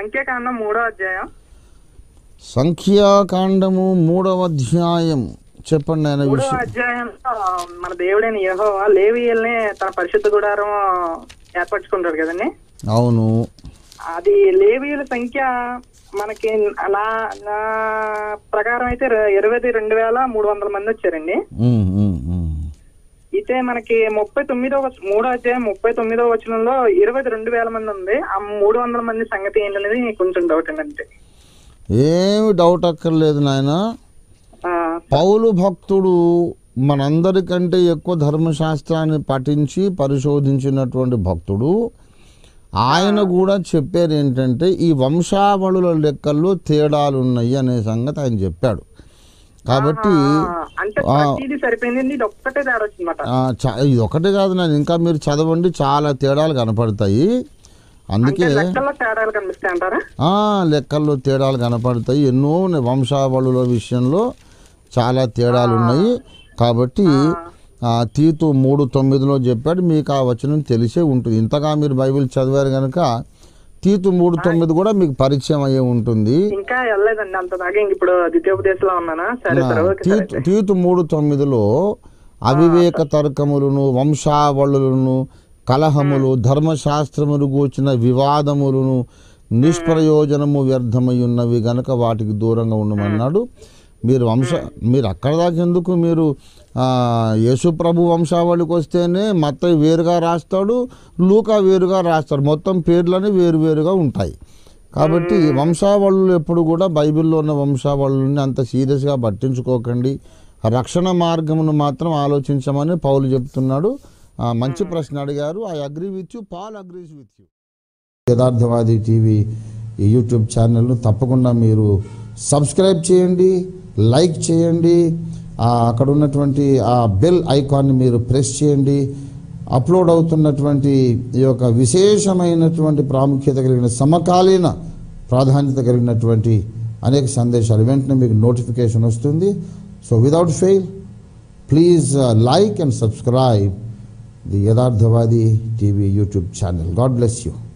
సంఖ్యాకాండం మూడో అధ్యాయం సంఖ్యాకాండము మూడవ అధ్యాయం చెప్పండి ఆయన మూడో విషయం అధ్యాయంలో మన దేవుడైన యెహోవా లేవీయుల్ని తన పరిశుద్ధ గుడారం ఏర్పరచుకుంటాడు కదండి అవును అది లేవీయుల సంఖ్య మనకి నా నా ప్రకారం అయితే ర- ఇరవై రెండు వేల మూడు వందల మంది వచ్చారండి ఉమ్, ఉమ్, ఉమ్. అయితే మనకి ముప్పై తొమ్మిదో వచ- మూడో అధ్యాయం ముప్పై తొమ్మిదో వచనంలో ఇరవై రెండు వేల మంది ఉంది ఆ మూడు వందల మంది సంగతి ఏంటనేది కొంచెం డౌట్ అండి అంతే ఏమి డౌట్ అక్కర్లేదు నాయన ఆ, పౌలు భక్తుడు మనందరికంటే ఎక్కువ ధర్మశాస్త్రాన్ని పఠించి పరిశోధించినటువంటి భక్తుడు ఆయన కూడా చెప్పారు ఏంటంటే ఈ వంశావళుల లెక్కల్లో తేడాలు ఉన్నాయి అనే సంగతి ఆయన చెప్పాడు కాబట్టి ఆ, అంటే ప్రతిదీ సరిపోయింది ఇది ఒక్కటే తేడా వచ్చిందన్నమాట ఆ, చ- ఇది ఒకటే కాదు నేను ఇంకా మీరు చదవండి చాలా తేడాలు కనపడతాయి అందుకే అంటే లెక్కల్లో తేడాలు కనిపిస్తాయి అంటారా ఆ, లెక్కల్లో తేడాలు కనపడతాయి ఎన్నో ఉన్నాయి. వంశావళుల విషయంలో చాలా తేడాలు ఉన్నాయి కాబట్టి ఆ, తీతు మూడు తొమ్మిదిలో చెప్పాడు మీకు ఆ వచనం తెలిసే ఉంటుంది ఇంతగా మీరు బైబిల్ చదివారు కనుక తీతు మూడు తొమ్మిది కూడా మీకు పరిచయం అయ్యే ఉంటుంది ఇంకా వెళ్ళలేదండి అంత దాకా ఇంక ఇప్పుడు ద్వితీయోపదేశంలో ఉన్నానా సరే సరే ఓకే సరే తీతు తీతు మూడు తొమ్మిదిలో అవివేక తర్కములను వంశావళులను కలహములు ధర్మశాస్త్రములు గూర్చిన వివాదములను నిష్ప్రయోజనము వ్యర్థమై ఉన్నవి గనక వాటికి దూరంగా ఉండమన్నాడు మీరు వంశ మీరు అక్కడ దాకా ఎందుకు మీరు ఆ, యేసు ప్రభు వంశావళికి వస్తేనే మత్తయి వేరుగా రాస్తాడు లూకా వేరుగా రాస్తాడు మొత్తం పేర్లని వేరు వేరుగా ఉంటాయి కాబట్టి వంశావళులు ఎప్పుడు కూడా బైబిల్లో ఉన్న వంశావళుల్ని అంత సీరియస్గా పట్టించుకోకండి రక్షణ మార్గమును మాత్రం ఆలోచించమని పౌలు చెప్తున్నాడు ఆ, మంచి ప్రశ్న అడిగారు I agree with you Paul agrees with you Yatharthavadi TV ఈ యూట్యూబ్ ఛానల్ను తప్పకుండా మీరు సబ్స్క్రైబ్ చేయండి లైక్ చేయండి ఆ, అక్కడ ఉన్నటువంటి ఆ బెల్ ఐకాన్ని మీరు ప్రెస్ చేయండి అప్లోడ్ అవుతున్నటువంటి ఈ యొక్క విశేషమైనటువంటి ప్రాముఖ్యత కలిగిన సమకాలీన ప్రాధాన్యత కలిగినటువంటి అనేక సందేశాలు వెంటనే మీకు నోటిఫికేషన్ వస్తుంది so without fail please like and subscribe the Yatharthavadi TV YouTube channel God bless you